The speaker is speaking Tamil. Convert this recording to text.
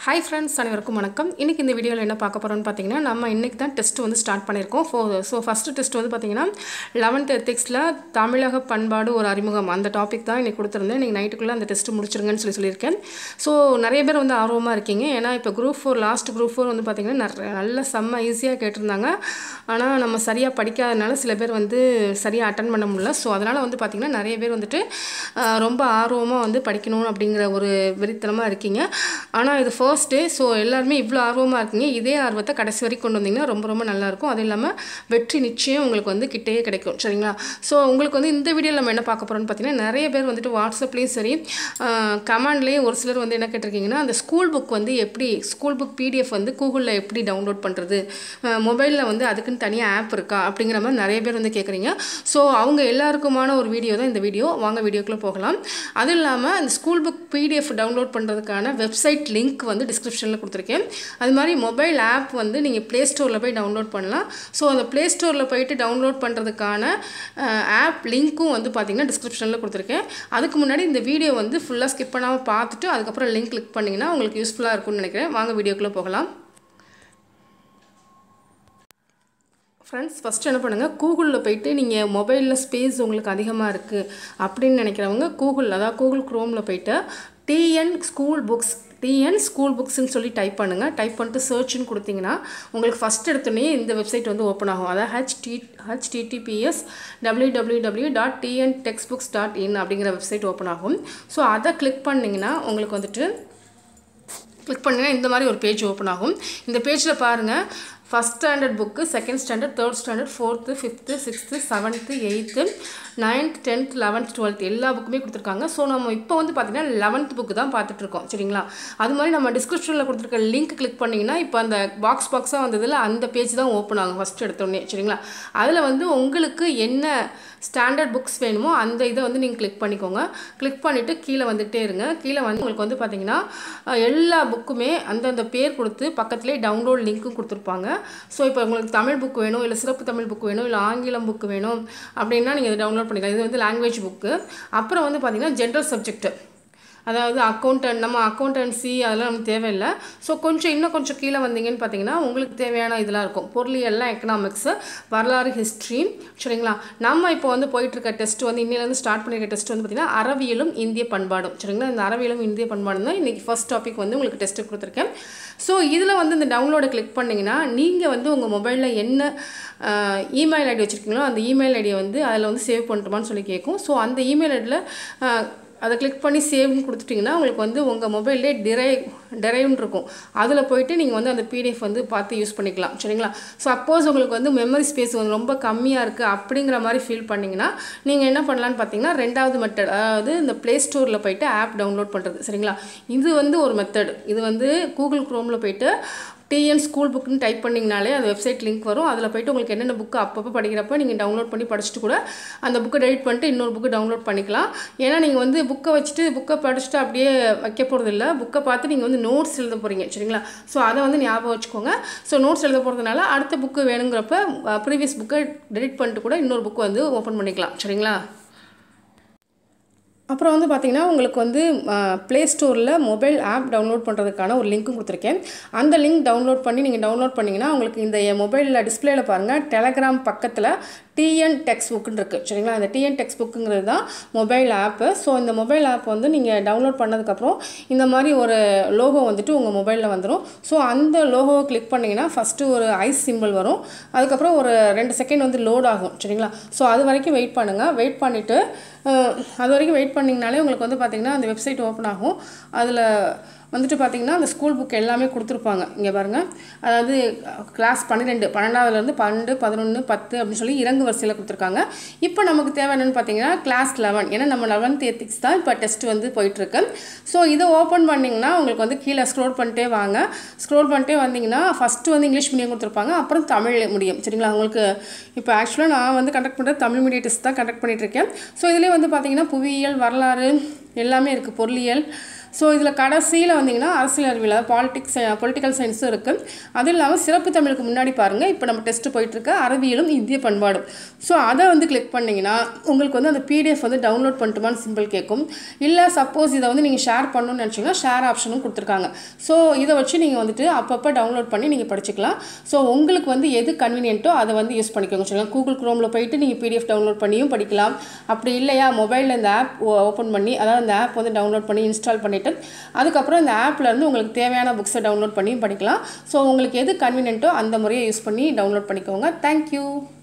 ஹாய் ஃப்ரெண்ட்ஸ் அனைவருக்கும் வணக்கம் இன்றைக்கி இந்த வீடியோவில் என்ன பார்க்க போகிறோம்னு பார்த்தீங்கன்னா நம்ம இன்றைக்கி தான் டெஸ்ட் வந்து ஸ்டார்ட் பண்ணியிருக்கோம் ஃபோ ஸோ ஃபஸ்ட்டு டெஸ்ட் வந்து பார்த்தீங்கன்னா லெவன்த் எத்திக்ஸில் தமிழக பண்பாடு ஒரு அறிமுகம் அந்த டாபிக் தான் இன்றைக்கி கொடுத்துருந்தேன் இன்றைக்கி நைட்டுக்குள்ளே அந்த டெஸ்ட் முடிச்சிருங்கன்னு சொல்லி சொல்லியிருக்கேன் ஸோ நிறைய பேர் வந்து ஆர்வமாக இருக்கீங்க ஏன்னா இப்போ group four last group four வந்து பார்த்திங்கன்னா நிறைய நல்ல செம்ம ஈஸியாக கேட்டிருந்தாங்க ஆனால் நம்ம சரியாக படிக்காதனால சில பேர் வந்து சரியாக அட்டன் பண்ண முடியல ஸோ அதனால் வந்து பார்த்திங்கன்னா நிறைய பேர் வந்துட்டு ஆஹ், ரொம்ப ஆர்வமாக வந்து படிக்கணும் அப்படிங்கிற ஒரு வெறித்தனமாக இருக்கீங்க ஆனால் இது ஃபர்ஸ்ட் டே ஸோ எல்லாருமே இவ்வளோ ஆர்வமாக இருக்கீங்க இதே ஆர்வத்தை கடைசி வரைக்கும் கொண்டு வந்தீங்கன்னா ரொம்ப ரொம்ப நல்லாயிருக்கும் அதுவும் இல்லாமல் வெற்றி நிச்சயம் உங்களுக்கு வந்து கிட்டேயே கிடைக்கும் சரிங்களா ஸோ உங்களுக்கு வந்து இந்த வீடியோவில் நம்ம என்ன பார்க்க போகிறோம்னு பார்த்தீங்கன்னா நிறைய பேர் வந்துட்டு வாட்ஸ்அப்லேயும் சரி கமெண்ட்லேயும் ஒரு சிலர் வந்து என்ன கேட்டிருக்கீங்கன்னா அந்த ஸ்கூல் புக் வந்து எப்படி ஸ்கூல் புக் பிடிஎஃப் வந்து கூகுளில் எப்படி டவுன்லோட் பண்ணுறது மொபைலில் வந்து அதுக்குன்னு தனியாக ஆப் இருக்கா அப்படிங்கிற மாதிரி நிறைய பேர் வந்து கேட்குறீங்க ஸோ அவங்க எல்லாருக்குமான ஒரு வீடியோ தான் இந்த வீடியோ வாங்க வீடியோக்குள்ளே போகலாம் அதுவும் இல்லாமல் அந்த ஸ்கூல் புக் பிடிஎஃப் டவுன்லோட் பண்ணுறதுக்கான வெப்சைட் லிங்க் வந்து டிஸ்கிரிப்ஷனில் கொடுத்துருக்கேன் அது மாதிரி மொபைல் ஆப் வந்து நீங்கள் ப்ளே ஸ்டோரில் போய் டவுன்லோட் பண்ணலாம் ஸோ அந்த ப்ளே ஸ்டோரில் போயிட்டு டவுன்லோட் பண்ணுறதுக்கான ஆப் லிங்க்கும் வந்து பார்த்தீங்கன்னா டிஸ்கிரிப்ஷனில் கொடுத்துருக்கேன் அதுக்கு முன்னாடி இந்த வீடியோ வந்து ஃபுல்லாக ஸ்கிப் பண்ணாமல் பார்த்துட்டு அதுக்கப்புறம் லிங்க் கிளிக் பண்ணிங்கன்னா உங்களுக்கு யூஸ்ஃபுல்லாக இருக்கும்னு நினைக்கிறேன் வாங்க வீடியோக்குள்ளே போகலாம் ஃப்ரெண்ட்ஸ் ஃபஸ்ட்டு என்ன பண்ணுங்கள் கூகுளில் போயிட்டு நீங்கள் மொபைலில் ஸ்பேஸ் உங்களுக்கு அதிகமாக இருக்குது அப்படின்னு நினைக்கிறவங்க கூகுள் அதாவது கூகுள் க்ரோமில் போயிட்டு TN school books TN school புக்ஸ்ன்னு சொல்லி டைப் பண்ணுங்கள் டைப் பண்ணிட்டு சர்ச்னு கொடுத்தீங்கன்னா உங்களுக்கு ஃபஸ்ட் எடுத்தோடனே இந்த வெப்சைட் வந்து ஓப்பன் ஆகும் அதாவது H T HTTPS W W W dot TN text books dot in அப்படிங்கிற வெப்சைட் ஓப்பன் ஆகும் ஸோ அதை கிளிக் பண்ணிங்கன்னா உங்களுக்கு வந்துட்டு கிளிக் பண்ணிங்கன்னா இந்த மாதிரி ஒரு பேஜ் ஓப்பன் ஆகும் இந்த பேஜில் பாருங்கள் first standard book second standard third standard fourth fifth sixth seventh eighth ninth tenth eleventh twelfth எல்லா புக்குமே கொடுத்துருக்காங்க ஸோ நம்ம இப்போ வந்து பார்த்தீங்கன்னா லெவன்த் புக்கு தான் பார்த்துட்ருக்கோம் சரிங்களா அது மாதிரி நம்ம டிஸ்கிரிப்ஷனில் கொடுத்துருக்க லிங்க் கிளிக் பண்ணிங்கன்னா இப்போ அந்த பாக்ஸ் பாக்ஸாக வந்ததில் அந்த பேஜ் தான் ஓப்பன் ஆகும் ஃபஸ்ட் எடுத்தோடனே சரிங்களா அதில் வந்து உங்களுக்கு என்ன ஸ்டாண்டர்ட் புக்ஸ் வேணுமோ அந்த இதை வந்து நீங்கள் கிளிக் பண்ணிக்கோங்க கிளிக் பண்ணிவிட்டு கீழே வந்துகிட்டே இருங்க கீழே வந்து உங்களுக்கு வந்து பார்த்தீங்கன்னா அஹ், எல்லா புக்குமே அந்தந்த பேர் கொடுத்து பக்கத்துலேயே டவுன்லோட் லிங்க்கும் கொடுத்துருப்பாங்க ஸோ இப்போ உங்களுக்கு தமிழ் புக் வேணும் இல்லை சிறப்பு தமிழ் புக் வேணும் இல்லை ஆங்கிலம் புக் வேணும் அப்படின்னா நீங்கள் இதை டவுன்லோட் பண்ணிக்கலாம் இது வந்து லாங்குவேஜ் புக்கு அப்புறம் வந்து பார்த்தீங்கன்னா ஜென்ரல் சப்ஜெக்ட் அதாவது அக்கௌண்டன்ட் நம்ம அக்கௌண்டன்சி அதெல்லாம் நமக்கு தேவையில்லை ஸோ கொஞ்சம் இன்னும் கொஞ்சம் கீழே வந்தீங்கன்னு பார்த்தீங்கன்னா உங்களுக்கு தேவையான இதெல்லாம் இருக்கும் பொருளியல்லாம் எக்கனாமிக்ஸு வரலாறு ஹிஸ்ட்ரி சரிங்களா நம்ம இப்போ வந்து போயிட்டுருக்க டெஸ்ட் வந்து இன்னிலேருந்து ஸ்டார்ட் பண்ணியிருக்க டெஸ்ட் வந்து பார்த்திங்கன்னா அறவியலும் இந்திய பண்பாடும் சரிங்களா இந்த அறவியலும் இந்திய பண்பாடும் தான் இன்றைக்கி ஃபர்ஸ்ட் டாபிக் வந்து உங்களுக்கு டெஸ்ட்டு கொடுத்துருக்கேன் ஸோ இதில் வந்து இந்த டவுன்லோடை கிளிக் பண்ணிங்கன்னா நீங்கள் வந்து உங்கள் மொபைலில் என்ன இமெயில் ஐடி வச்சுருக்கீங்களோ அந்த இமெயில் ஐடியை வந்து அதில் வந்து சேவ் பண்ணட்டுமான்னு சொல்லி கேட்கும் ஸோ அந்த இமெயில் ஐடியில் அதை கிளிக் பண்ணி சேவ்னு கொடுத்துட்டிங்கன்னா உங்களுக்கு வந்து உங்கள் மொபைல்லே டிரைவ் டிரைவ்னு இருக்கும் அதில் போயிட்டு நீங்கள் வந்து அந்த பிடிஎஃப் வந்து பார்த்து யூஸ் பண்ணிக்கலாம் சரிங்களா சப்போஸ் உங்களுக்கு வந்து மெமரி ஸ்பேஸ் வந்து ரொம்ப கம்மியாக இருக்குது அப்படிங்கிற மாதிரி ஃபீல் பண்ணிங்கன்னா நீங்கள் என்ன பண்ணலான்னு பார்த்தீங்கன்னா ரெண்டாவது மெத்தட் அதாவது இந்த ப்ளே ஸ்டோரில் போயிட்டு ஆப் டவுன்லோட் பண்ணுறது சரிங்களா இது வந்து ஒரு மெத்தட் இது வந்து கூகுள் க்ரோமில் போயிட்டு டிஎன் ஸ்கூல் புக்னு டைப் பண்ணிங்கனாலே அந்த வெப்சைட் லிங்க் வரும் அதில் போயிட்டு உங்களுக்கு என்னென்ன புக்கு அப்பப்போ படிக்கிறப்ப நீங்கள் டவுன்லோட் பண்ணி படிச்சுட்டு கூட அந்த புக்கை டெலிட் பண்ணிட்டு இன்னொரு புக்கு டவுன்லோட் பண்ணிக்கலாம் ஏன்னா நீங்கள் வந்து புக்கை வச்சுட்டு புக்கை படிச்சுட்டு அப்படியே வைக்க போகிறது இல்லை புக்கை பார்த்து நீங்கள் வந்து நோட்ஸ் எழுத போகிறீங்க சரிங்களா ஸோ அதை வந்து ஞாபகம் வச்சுக்கோங்க ஸோ நோட்ஸ் எழுத போகிறதுனால அடுத்த புக்கு வேணுங்கிறப்ப ப்ரீவியஸ் புக்கை டெலிட் பண்ணிட்டு கூட இன்னொரு புக்கு வந்து ஓப்பன் பண்ணிக்கலாம் சரிங்களா அப்புறம் வந்து பார்த்தீங்கன்னா உங்களுக்கு வந்து ப்ளே ஸ்டோரில் மொபைல் ஆப் டவுன்லோட் பண்ணுறதுக்கான ஒரு லிங்க்கும் கொடுத்துருக்கேன் அந்த லிங்க் டவுன்லோட் பண்ணி நீங்கள் டவுன்லோட் பண்ணிங்கன்னா உங்களுக்கு இந்த மொபைலில் டிஸ்பிளேல பாருங்கள் டெலகிராம் பக்கத்தில் டிஎன் டெக்ஸ்ட் புக்குன்னு இருக்குது சரிங்களா இந்த டிஎன் டெக்ஸ்ட் புக்குங்கிறது தான் மொபைல் ஆப்பு ஸோ இந்த மொபைல் ஆப் வந்து நீங்கள் டவுன்லோட் பண்ணதுக்கப்புறம் இந்த மாதிரி ஒரு லோகோ வந்துட்டு உங்கள் மொபைலில் வந்துடும் ஸோ அந்த லோகோவை கிளிக் பண்ணிங்கன்னா ஃபஸ்ட்டு ஒரு ஐஸ் சிம்பிள் வரும் அதுக்கப்புறம் ஒரு ரெண்டு செகண்ட் வந்து லோட் ஆகும் சரிங்களா ஸோ அது வரைக்கும் வெயிட் பண்ணுங்கள் வெயிட் பண்ணிவிட்டு அது வரைக்கும் வெயிட் பண்ணிங்கனாலே உங்களுக்கு வந்து பார்த்திங்கன்னா அந்த வெப்சைட் ஓப்பன் ஆகும் அதில் வந்துட்டு பார்த்தீங்கன்னா அந்த ஸ்கூல் புக் எல்லாமே கொடுத்துருப்பாங்க இங்கே பாருங்கள் அதாவது கிளாஸ் பன்னிரெண்டு பன்னெண்டாவதுலேருந்து பன்னெண்டு பதினொன்று பத்து அப்படின்னு சொல்லி இறங்கு வரிசையில் கொடுத்துருக்காங்க இப்போ நமக்கு தேவை என்னென்னு பார்த்தீங்கன்னா கிளாஸ் லெவன் ஏன்னா நம்ம லெவன்த் எத்திக்ஸ் தான் இப்போ டெஸ்ட் வந்து போயிட்டுருக்கு ஸோ இதை ஓப்பன் பண்ணிங்கன்னா உங்களுக்கு வந்து கீழே ஸ்க்ரோல் பண்ணிட்டே வாங்க ஸ்க்ரோல் பண்ணிட்டே வந்தீங்கன்னா ஃபஸ்ட்டு வந்து இங்கிலீஷ் மீடியம் கொடுத்துருப்பாங்க அப்புறம் தமிழ் மீடியம் சரிங்களா உங்களுக்கு இப்போ ஆக்சுவலாக நான் வந்து கண்டக்ட் பண்ணுறது தமிழ் மீடியம் டெஸ்ட் தான் கண்டக்ட் பண்ணிகிட்ருக்கேன் ஸோ இதிலே வந்து பார்த்தீங்கன்னா புவியியல் வரலாறு எல்லாமே இருக்குது பொருளியல் ஸோ இதில் கடைசியில் வந்தீங்கன்னா அரசியல் அறிவியல் பாலிட்டிக்ஸ் பொலிட்டிக்கல் சயின்ஸும் இருக்குது அதுவும் இல்லாமல் சிறப்பு தமிழுக்கு முன்னாடி பாருங்கள் இப்போ நம்ம டெஸ்ட் போயிட்டுருக்க அறிவியலும் இந்திய பண்பாடும் ஸோ அதை வந்து கிளிக் பண்ணிங்கன்னா உங்களுக்கு வந்து அந்த பிடிஎஃப் வந்து டவுன்லோட் பண்ணிட்டுமான்னு சிம்பிள் கேட்கும் இல்லை சப்போஸ் இதை வந்து நீங்கள் ஷேர் பண்ணணும்னு நினச்சிங்கன்னா ஷேர் ஆப்ஷனும் கொடுத்துருக்காங்க ஸோ இதை வச்சு நீங்கள் வந்துட்டு அப்பப்போ டவுன்லோட் பண்ணி நீங்கள் படிச்சுக்கலாம் ஸோ உங்களுக்கு வந்து எது கன்வீனியன்ட்டோ அதை வந்து யூஸ் பண்ணிக்கோங்க சரிங்களா கூகுள் க்ரோமில் போயிட்டு நீங்கள் பிடிஎஃப் டவுன்லோட் பண்ணியும் படிக்கலாம் அப்படி இல்லையா மொபைலில் இந்த ஆப் ஓப்பன் பண்ணி அதாவது இந்த ஆப் வந்து டவுன்லோட் பண்ணி இன்ஸ்டால் பண்ணிவிட்டு அதுக்கப்புறம் இந்த ஆப்பில் இருந்து உங்களுக்கு தேவையான புக்ஸை டவுன்லோட் பண்ணியும் படிக்கலாம் ஸோ உங்களுக்கு எது கன்வீனியன்ட்டோ அந்த முறையை யூஸ் பண்ணி டவுன்லோட் பண்ணிக்கோங்க தேங்க்யூ